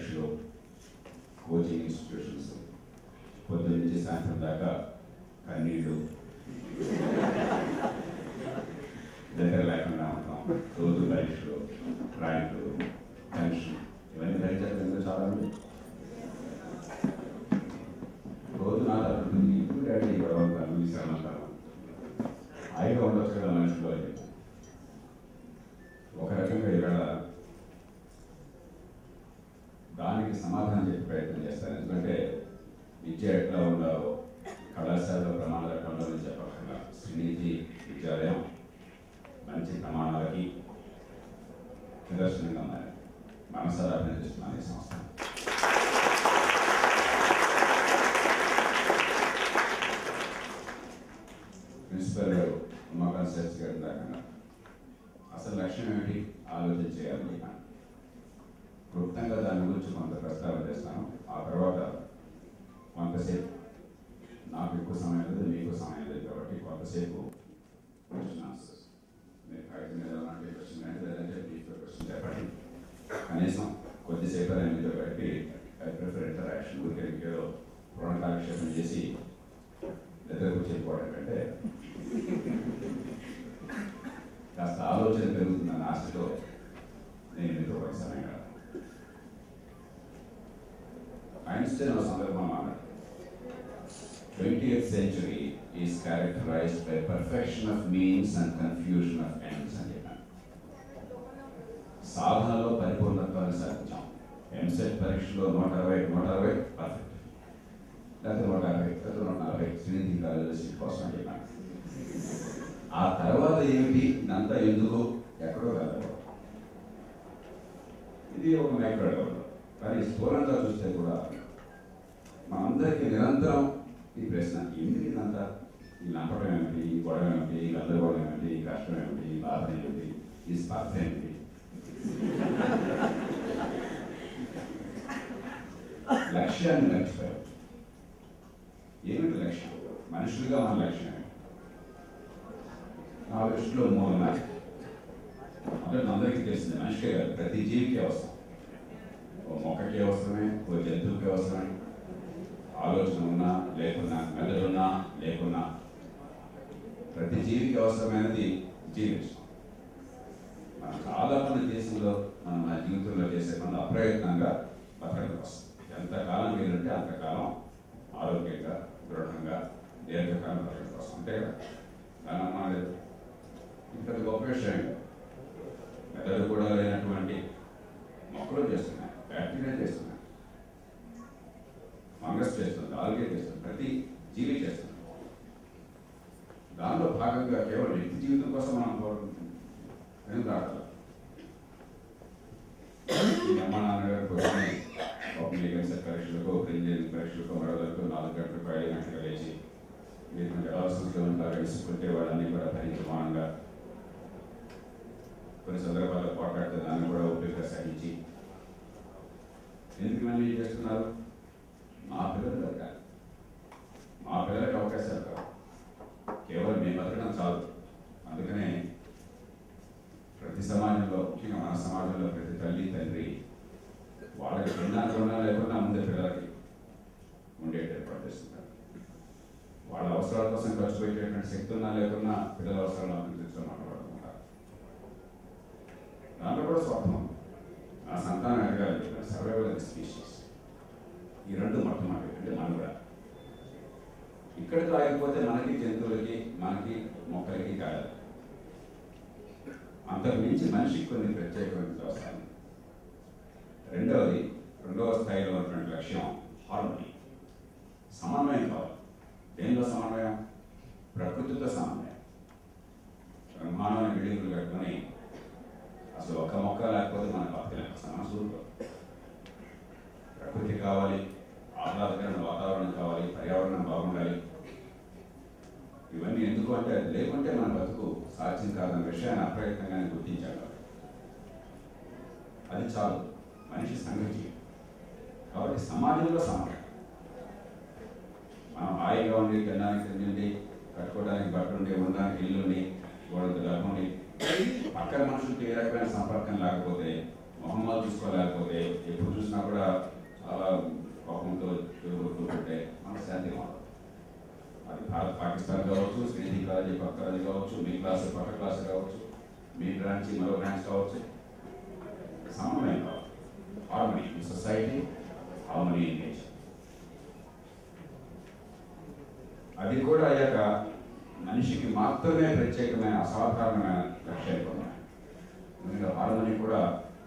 పరీక్షలు coaching institutions పొద్దున్న నుంచి సాయంత్రం దాకా కన్నీళ్ళు దగ్గర లేకుండా ఉంటాం రోజు పరీక్షలు ర్యాంకులు టెన్షన్ ఇవన్నీ భరించాలి ఎందుకు చాలా మంది రోజు నా తగ్గుతుంది ఇప్పుడు డాడీ గొడవ ఉంటాను ఈ శ్రమ అంటాను హాయిగా ఉండొచ్చు కదా మనుషులు అని చెప్పి. ఒక రకంగా ఇవాళ దానికి సమాధానం చెప్పే ప్రయత్నం చేస్తాను ఎందుకంటే విద్య ఎట్లా ఉండాలో కళాశాలలో ప్రమాణాలు ఎట్లా ఉండాలని చెప్పకుండా శ్రీనిధి విద్యాలయం మంచి ప్రమాణాలకి నిదర్శనంగా ఉన్నాయి మనసారా అభినందిస్తున్నాను ఈ సంస్థ ప్రిన్సిపల్ గారు ఉమాకాంత్ శాస్త్రి గారు దాకా అసలు లక్ష్యం ఏమిటి ఆలోచన చేయాలని చెప్పాను క్లుప్తంగా దాని గురించి కొంత ప్రస్తావన చేస్తాను ఆ తర్వాత కొంతసేపు నాకు ఎక్కువ సమయం లేదు మీకు సమయం లేదు కాబట్టి కొంతసేపు క్వశ్చన్ ఆన్సర్స్ మీరు కాగితం మీద అలాంటి క్వశ్చన్ కానీ లేదంటే మీకు క్వశ్చన్ చెప్పండి కనీసం కొద్దిసేపు అయినా మీతో గడిపి ఐ ప్రిఫర్ ఇంటరాక్షన్ ఊరికే ఏదో రుణ కాలక్షేపం చేసి నిద్రకు చెప్పుకోవడం కంటే కాస్త ఆలోచన పెరుగుతుందన్న ఆశతో నేను మీతో ఒక సమయం ఐన్స్టైన్ ఒక సందర్భంలో అన్నాడు twentieth century is characterized by perfection of means and confusion of ends అని చెప్పాను సాధనలో పరిపూర్ణత్వాన్ని సాధించాం ఎంసెట్ పరీక్షలో నూట అరవై నూట అరవై పర్ఫెక్ట్ లేకపోతే నూట యాభై లేకపోతే నూట నలభై శ్రీనిధి కాలేజీ సీట్ కోసం అని చెప్పాను ఆ తర్వాత ఏమిటి ఇదంతా ఎందుకు ఎక్కడో కాదు ఇది ఒక మైక్రో డెవలప్ కానీ స్థూలంగా చూస్తే కూడా మనందరికీ నిరంతరం ఈ ప్రశ్న ఎందుకు ఇదంతా ఈ నంపడం ఏమిటి ఈ గొడవ ఏమిటి ఈ గందరగోళం ఏమిటి ఈ కష్టం ఏమిటి ఈ బాధ ఏమిటి ఈ స్పర్ధ ఏమిటి లక్ష్యాన్ని మర్చిపోయారు ఏమిటి లక్ష్యం మనుషులుగా మన లక్ష్యం ఏమిటి? నా దృష్టిలో మూడు ఉన్నాయి మొదటి అందరికీ తెలిసింది మనిషికే కాదు ప్రతి జీవికి అవసరం ఓ మొక్కకి అవసరమే ఓ జంతువుకి అవసరమే ఆలోచన ఉన్నా లేకున్నా మెదడున్నా లేకున్నా ప్రతి జీవికి అవసరమైనది జీవించడం మనం చాలా మంది దేశంలో మనం మన జీవితంలో చేసే పనులు అప్రయత్నంగా బతకడం కోసం ఎంతకాలం వీలుంటే అంతకాలం ఆరోగ్యంగా దృఢంగా దీర్ఘకాలం బతకడం కోసం అంతే కదా దాని అనుమానం లేదు ఇంత గొప్ప విషయం మెదడు కూడా లేనటువంటి మొక్కలు చేస్తున్నాయి బ్యాక్టీరియా చేస్తున్నాయి ఫంగస్ చేస్తుంది ఆల్గే చేస్తుంది ప్రతి జీవి చేస్తుంది దానిలో భాగంగా కేవలం వ్యక్తి జీవితం కోసం మనం కోరుకుంటున్నాం ఎందుకు రావట్లేదు ఈ అమ్మ నాన్నగారు పొద్దున్నే ఒక మీకెన్సర్ పరీక్షలకు ఒక ఇంజనీరింగ్ పరీక్షలకు మరొకరికి నాలుగు గంటలకు ఐదు గంటలకు లేచి మీరు కొంచెం అవసరంగా ఉంటారు విసుకుంటే వాళ్ళన్నీ కూడా పరిచమానంగా కొన్ని సందర్భాల్లో పోట్లాడితే దాన్ని కూడా ఓపిక సహించి ఎందుకు ఇవన్నీ చేస్తున్నారు మా పిల్లలు బతకాలి మా పిల్లలకి అవకాశాలు కావు కేవలం మేము బతకడం చాలు అందుకనే ప్రతి సమాజంలో ముఖ్యంగా మన సమాజంలో ప్రతి తల్లి తండ్రి వాళ్ళకి తిన్నాక ఉన్నా లేకున్నా ముందే పిల్లలకి ఉండేట ఏర్పాటు చేస్తుంటారు వాళ్ళ అవసరాల కోసం ఖర్చు పెట్టేటువంటి శక్తి ఉన్నా లేకున్నా పిల్లల అవసరాలను అభివృద్ధించడం మాట్లాడుకుంటారు దాంట్లో కూడా స్వార్థం ఉంది. ఆ సంతానం ఎదగాలి సర్వైవల్ ఆఫ్ స్పీషీస్ ఈ రెండు మొట్టమొదటి అంటే మనం కూడా ఇక్కడితో ఆగిపోతే మనకి జంతువులకి మనకి మొక్కలకి కాదు అంతకు మించి మనిషికి కొన్ని ప్రత్యేకమైన అవసరం రెండవది రెండవ స్థాయిలో ఉన్నటువంటి లక్ష్యం హార్మోని సమన్వయం కావాలి దేనిలో సమన్వయం ప్రకృతితో సమన్వయం బ్రహ్మాండమైన బిల్డింగ్లు కట్టుకొని అసలు ఒక్క మొక్క లేకపోతే మన బతకలేం అసలు మన సూర్యుడు ప్రకృతి కావాలి ఆహ్లాదకరమైన వాతావరణం కావాలి పర్యావరణం బాగుండాలి ఇవన్నీ ఎందుకు అంటే అది లేకుంటే మన బతుకు సాధ్యం కాదన్న విషయాన్ని అప్రయత్నంగానే గుర్తించాలి అది చాలు మనిషి సంగతి కాబట్టి సమాజంలో సమాజం మనం హాయిగా ఉండి తినడానికి తిండి కట్టుకోవడానికి బట్టలు ఉండి ఉండడానికి ఇల్లు ఉండి గోడకు లేకుండి పక్కన మనుషులతో ఏ రకమైన సంపర్కం లేకపోతే మొహమ్మాలు చూసుకోలేకపోతే ఎప్పుడు చూసినా కూడా బ్రాంచ్ మరో బ్రాంచ్ కావచ్చు సమన్వయం కావాలి harmony in society harmony in nature అది కూడా అయ్యాక మనిషికి మాత్రమే ప్రత్యేకమైన అసాధారణమైన లక్ష్యాలు ఉన్నాయి ఎందుకంటే హార్మనీ కూడా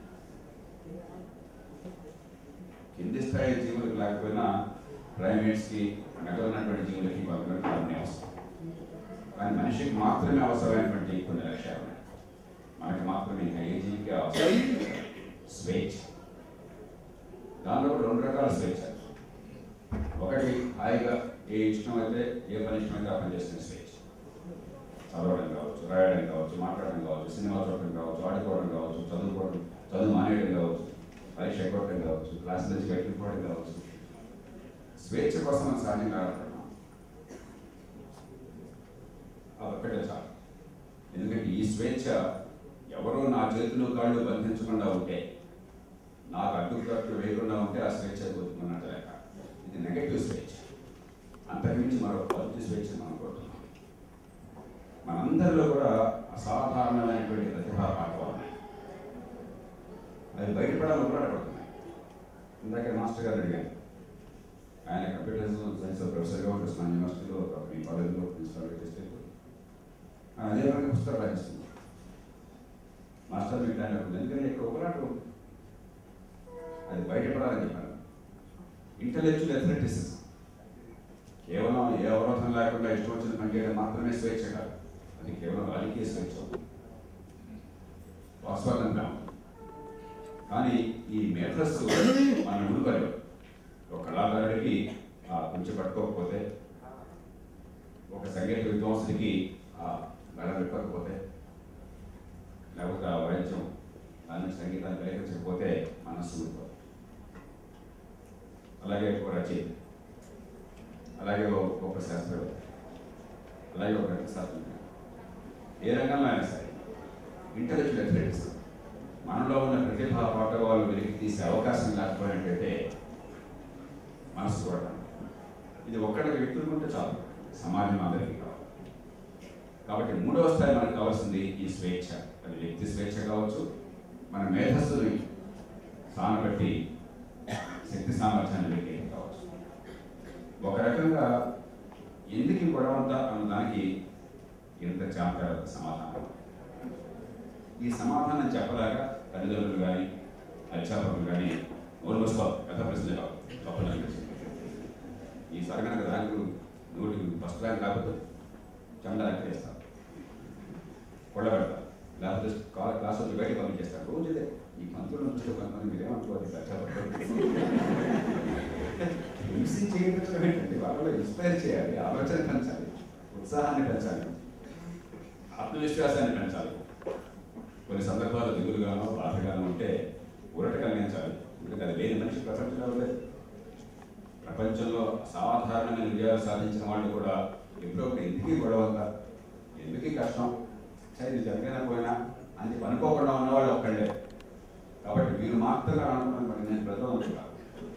కింది స్థాయి జీవులకు లేకపోయినా ప్రైమేట్స్కి మిగలనటువంటి జీవులకి కొంతమంది హార్మనీ అవసరం కానీ మనిషికి మాత్రమే అవసరమైనటువంటి కొన్ని లక్ష్యాలు ఉన్నాయి మనకి మాత్రమే ఇంకా ఏ జీవికి అవసరం స్వేచ్ఛ దానిలో కూడా రెండు రకాల స్వేచ్ఛ ఒకటి హాయిగా ఏ ఇష్టం అయితే ఏ పని ఇష్టమైతే ఆ పని చేసుకునే స్వేచ్ఛ చదవడం కావచ్చు రాయడం కావచ్చు మాట్లాడడం కావచ్చు సినిమా చూడడం కావచ్చు ఆడుకోవడం కావచ్చు చదువుకోవడం చదువు మానేయడం కావచ్చు పరీక్ష ఎగ్గొట్టడం కావచ్చు క్లాస్ నుంచి వెళ్ళిపోవడం కావచ్చు స్వేచ్ఛ కోసం మనం సహజంగా ఆడుతున్నాం అదొక్కటే చాలు ఎందుకంటే ఈ స్వేచ్ఛ ఎవరో నా చేతులు కాళ్ళు బంధించకుండా ఉంటే నాకు అడ్డుకట్లు వేయకుండా ఉంటే ఆ స్వేచ్ఛ కోరుకున్నట్టు లెక్క ఇది నెగటివ్ స్వేచ్ఛ అంతకుమించి మరో పాజిటివ్ స్వేచ్ఛ మనం కోరుతున్నాం మనందరిలో కూడా అసాధారణమైనటువంటి ప్రతిభా పాఠవాలు ఉన్నాయి అవి బయటపడాలని పోరాడబడుతున్నాయి ఇందాక మాస్టర్ గారు అడిగాను ఆయన కంప్యూటర్ సైన్స్ ప్రొఫెసర్గా ఉంటుంది మన యూనివర్సిటీలో ఒక మీ కాలేజీలో ప్రిన్సిపల్గా చేస్తే ఆయన అదే రకంగా పుస్తకాలు రాయిస్తుంది మాస్టర్ మీకు దాని ఎందుకంటే ఇక్కడ ఒకలాంటి ఉంది. అది బయటపడాలని చెప్పాను ఇంటలెక్చువల్ అథ్లెటిసిజం కేవలం ఏ అవరోధం లేకుండా ఇష్టం వచ్చిన పని చేయడం మాత్రమే స్వేచ్ఛ కాదు అది కేవలం రాజకీయ స్వేచ్ఛ వాస్తవంగా కానీ ఈ మేధస్సు మన ఉడుకలు ఒక కళాకారుడికి ఆ కొంచెం పట్టుకోకపోతే ఒక సంగీత విద్వాంసుడికి ఆ గళ విప్పకపోతే లేకపోతే ఆ వాయిద్యం దాని సంగీతాన్ని గ్రహించకపోతే మనస్సు ఊరుకోదు అలాగే ఒక రచయిత అలాగే ఒక గొప్ప శాస్త్రవేత్త అలాగే ఒక శాస్త్రజ్ఞ ఏ రంగంలో అయినా సరే ఇంటలెక్చువల్ అథ్లెటిక్స్ మనలో ఉన్న ప్రతిభా పాఠవాళ్ళు వెలికి తీసే అవకాశం లేకపోయినట్టయితే మనసు కూడా ఇది ఒక్కటి వ్యక్తులకు ఉంటే చాలు సమాజం అందరికీ కావాలి కాబట్టి మూడవ స్థాయి మనకు కావాల్సింది ఈ స్వేచ్ఛ అది వ్యక్తి స్వేచ్ఛ కావచ్చు మన మేధస్సుని సానబట్టి శక్తి సామర్థ్యాన్ని వెలికి కావచ్చు ఒక రకంగా ఎందుకు ఈ గొడవ అంతా అన్న దానికి ఇంత చాప్టర్ సమాధానం ఈ సమాధానం చెప్పలేక తల్లిదండ్రులు కానీ అధ్యాపకులు కానీ నోరు మూసుకో పెద్ద ప్రశ్నలు కావు తప్పలేదు ఈసారి కనుక ర్యాంకులు నూటికి ఫస్ట్ ర్యాంక్ కాకపోతే చందా ఎక్కేస్తారు కొడబెడతారు లేకపోతే కా- క్లాస్ వచ్చి బయట పంపించేస్తారు రోజు ఇదే ఈ పంతులను చూస్తే కొంతమంది మీరేమనుకోవాలి అధ్యాపకులు హింసించి చేయించడం ఏంటంటే వాళ్ళలో ఇన్స్పైర్ చేయాలి ఆలోచన పెంచాలి ఉత్సాహాన్ని పెంచాలి ఆత్మవిశ్వాసాన్ని పెంచాలి కొన్ని సందర్భాలు దిగులుగానో బాధగానో ఉంటే ఊరట కలిగించాలి ఎందుకంటే అది లేని మనిషి ప్రపంచంలో లేదు ప్రపంచంలో సాధారణమైన విజయాలు సాధించిన వాళ్ళు కూడా ఎప్పుడో ఒకటి ఎందుకు ఈ గొడవ ఉందా ఎందుకు ఈ కష్టం సరే ఇది జరిగినా పోయినా అని చెప్పి అనుకోకుండా ఉన్నవాళ్ళు ఒక్కళ్ళే కాబట్టి మీరు మాత్రమే అనుకున్నాను మరి నేను ప్రజలు కాదు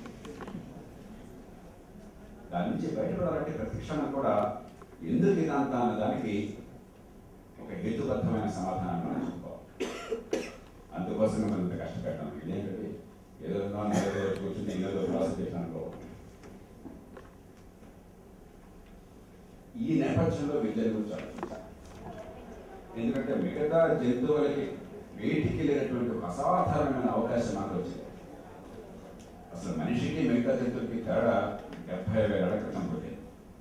దాని నుంచి బయటపడాలంటే ప్రతి క్షణం కూడా ఎందుకు ఇదంతా అన్న దానికి ఒక హేతుబద్ధమైన సమాధానం మనం చెప్పుకోవాలి అందుకోసమే మనం ఇంత కష్టపెట్టాం ఇదేంటంటే ఏదో ఉన్నాను, ఏదో కూర్చుని ఏదో క్లాసు చెప్పాను ఈ నేపథ్యంలో విద్య గురించి ఆలోచించాలి ఎందుకంటే మిగతా జంతువులకి వేటికి లేనటువంటి ఒక అసాధారణమైన అవకాశం నాకు వచ్చింది అసలు మనిషికి మిగతా జంతువులకి తేడా డెబ్బై వేల ఏళ్ల క్రితం పుట్టింది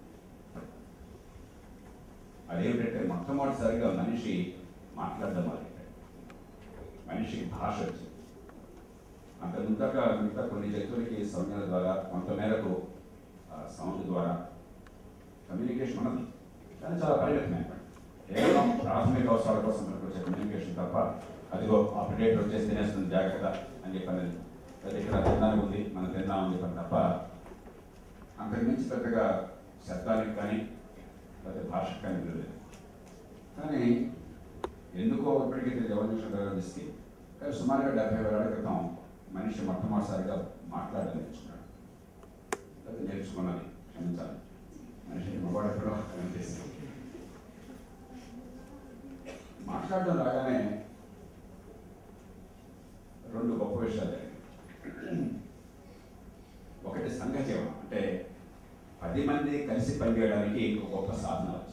అదేమిటంటే మొట్టమొదటిసారిగా మనిషి మాట్లాడడం మొదలెట్టాడు మనిషికి భాష వచ్చింది అంత ముందక మిగతా కొన్ని జంతువులకి సంజ్ఞల ద్వారా కొంత మేరకు సౌండ్ ద్వారా కమ్యూనికేషన్ ఉన్నది కానీ చాలా పరిమితమైనటువంటి కేవలం ప్రాథమిక అవసరాల కోసం మనకు వచ్చే కమ్యూనికేషన్ తప్ప అదిగో ఆ ప్రిడేటర్ వచ్చేసి తినేస్తుంది జాగ్రత్త అని చెప్పని లేదా ఇక్కడ తినడానికి ఉంది మనం తిందామని చెప్పని తప్ప అంతకు మించి పెద్దగా శబ్దానికి కానీ లేకపోతే భాషకు కానీ లేదు కానీ ఎందుకో ఇప్పటికీ ఎవల్యూషన్ దిస్తే కానీ సుమారుగా డెబ్బై వేల క్రితం మనిషి మొట్టమొదటిసారిగా మాట్లాడడం నేర్చుకున్నాడు లేకపోతే నేర్చుకున్నది క్షమించాలి మనిషికి మగవాడు ఎక్కడో కనిపిస్తుంది మాట్లాడడం రాగానే రెండు గొప్ప విషయాలు ఒకటి సంఘజీవం అంటే పది మంది కలిసి పనిచేయడానికి ఒక గొప్ప సాధన వచ్చింది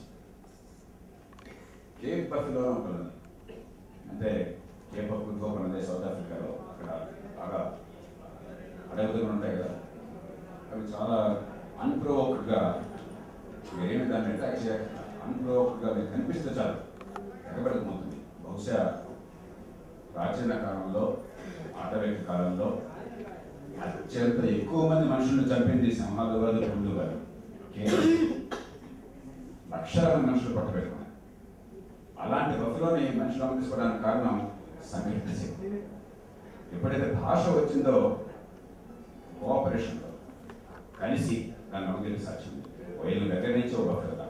కేప్ బఫిలో ఉంటుంది అంటే కేప్ బఫ్ ఇంకొక ఉన్నది సౌత్ ఆఫ్రికాలో అక్కడ బాగా అడవులు ఉంటాయి కదా అవి చాలా అన్ప్రొవోక్డ్గా ఏమి దాన్ని అటాక్ చేయ అన్ప్రొవోక్డ్గా మీకు కనిపిస్తే చాలు ఎగబడిపోతుంది బహుశా ప్రాచీన కాలంలో ఆటవిక కాలంలో అత్యంత ఎక్కువ మంది మనుషులను చంపింది సింహాలు కాదు పుండు కాదు కేవలం లక్షల మనుషులు పట్టబెట్టుకున్నారు అలాంటి బఫులోని మనుషులను తీసుకోవడానికి కారణం సంఘటిత శక్తి ఎప్పుడైతే భాష వచ్చిందో కోఆపరేషన్తో కలిసి దాన్ని అవగలిగి సాక్ష్యం వైలు దగ్గర నుంచి ఒక బఫర్ దాకా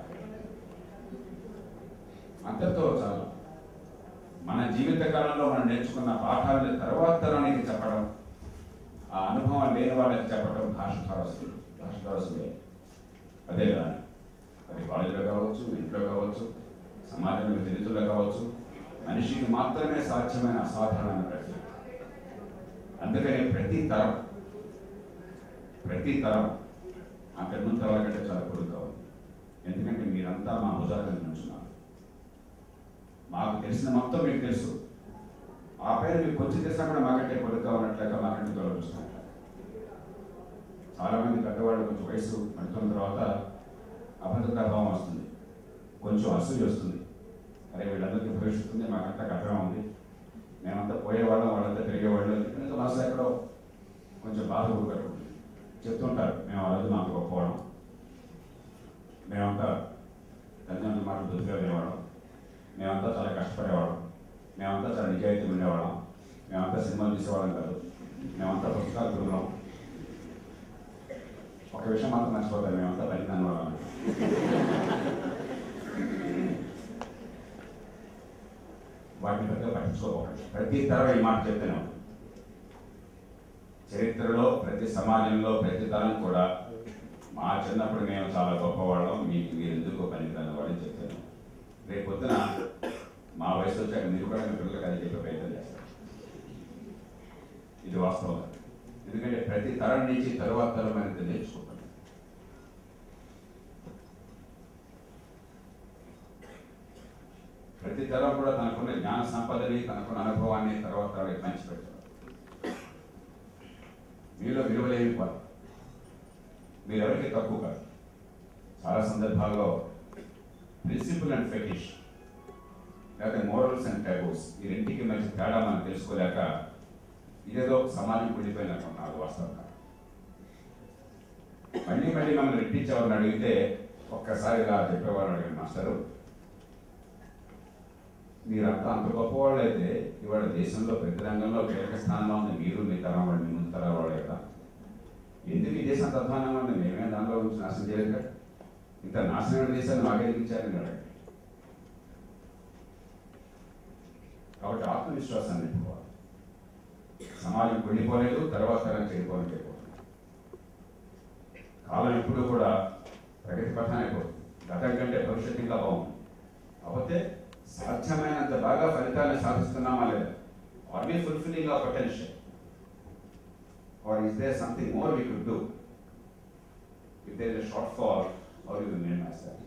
అంతటితో చాలు మన జీవిత కాలంలో మనం నేర్చుకున్న పాఠాలను తర్వాత తరానికి చెప్పడం ఆ అనుభవం లేని వాళ్ళకి చెప్పడం భాష ద్వారా వస్తుంది భాష ద్వారా వస్తుంది అదే కదా అది కాలేజీలో కావచ్చు ఇంట్లో కావచ్చు సమాజంలో చరిత్రలో కావచ్చు మనిషికి మాత్రమే సాధ్యమైన అసాధారణమైన ప్రక్రియ అందుకని ప్రతి తరం ప్రతి తరం అక్కడి నుంచి తరాల కంటే చాలా పొడుగు కావాలి ఎందుకంటే మీరంతా మా భుజాలను నుంచున్నారు మాకు తెలిసిన మొత్తం మీకు తెలుసు ఆ పైన మీకు కొంచెం తెలిసినా కూడా మాకంటే పొడుగ్గా ఉన్నట్లుగా మాకంటే దూరం చూస్తున్నట్టు చాలా మంది పెద్దవాళ్ళు కొంచెం వయసు పడుతున్న తర్వాత అభద్రతా భావం వస్తుంది కొంచెం అసూయ వస్తుంది అరే వీళ్ళందరికీ భవిష్యత్తు ఉంది మాకంతా కట్టడం ఉంది మేమంతా పోయేవాళ్ళం వాళ్ళంతా తిరిగేవాళ్ళు ఇంకా మనసు ఎక్కడో కొంచెం బాధ కట్టుకుంటుంది చెప్తుంటారు మేము ఆ రోజు మాకు గొప్పవాళ్ళం మేమంతా తల్లిదండ్రుల మాటలు దొరికే ఉండేవాళ్ళం మేమంతా చాలా కష్టపడేవాళ్ళం మేమంతా చాలా నిజాయితీ ఉండేవాళ్ళం మేమంతా సినిమాలు తీసేవాళ్ళం కాదు మేమంతా పుస్తకాలు తిరుగున్నాం ఒక విషయం మాత్రం మర్చిపోతాం మేమంతా బలిదాని వాళ్ళం వాటిని పెద్దగా పట్టించుకోకూడదు ప్రతి తరం ఈ మాట చెప్తూనే ఉంటుంది చరిత్రలో ప్రతి సమాజంలో ప్రతి తరం కూడా మా చిన్నప్పుడు మేము చాలా గొప్పవాళ్ళం మీకు మీరు ఎందుకు పనికిరాని వాళ్ళని చెప్తాను రేపు పొద్దున మా వయసు వచ్చాక మీరు కూడా మీ పిల్లలకు అది చెప్పే ప్రయత్నం చేస్తారు ఇది వాస్తవం ఎందుకంటే ప్రతి తరం నుంచి తరువాత తరం అనేది నేర్చుకుంటాం ప్రతి తరం కూడా తనకున్న జ్ఞాన సంపదని తనకున్న అనుభవాన్ని తర్వాత తరానికి పంచిపెడతారు మీలో విలువలేమి కాదు మీరు ఎవరికి తక్కువ కాదు చాలా సందర్భాల్లో ప్రిన్సిపల్ అండ్ ఫెటిష్ లేకపోతే మోరల్స్ అండ్ టైబోస్ ఈ రెంటికి మధ్య తేడా మనం తెలుసుకోలేక ఇదేదో సమాజం కుడిపోయినట్టున్నారు వాస్తవంగా మళ్ళీ మళ్ళీ మమ్మల్ని రెట్టించేవారిని అడిగితే ఒక్కసారి ఇలా చెప్పేవారు అడిగారు మాస్టరు మీరంతా అంత గొప్పవాళ్ళు అయితే ఇవాళ దేశంలో ప్రతి రంగంలో కీలక స్థానంలో ఉంది మీరు మీ తరం వాళ్ళు మీ ముందు తరం వాళ్ళు కదా ఎందుకు ఈ దేశం అంత అధ్వానంగా ఉంది మేమే దానిలో నుంచి నాశనం చేయలేదు కదా ఇంత నాశనమైన దేశాన్ని మాకే ఇచ్చారని అడగండి కాబట్టి ఆత్మవిశ్వాసాన్ని నింపుకోవాలి సమాజం వెళ్ళిపోలేదు తర్వాత తరం చెడిపోవడం చేయకూడదు కాలం ఎప్పుడు కూడా ప్రగతి పథాన్ని అయిపోతుంది గతం కంటే భవిష్యత్తు ఇంకా బాగుంది కాకపోతే సాధ్యమైనంత బాగా ఫలితాలను సాధిస్తున్నామా లేదా are we fulfilling our potential or is there something more we could do if there is shortfall or you minimize that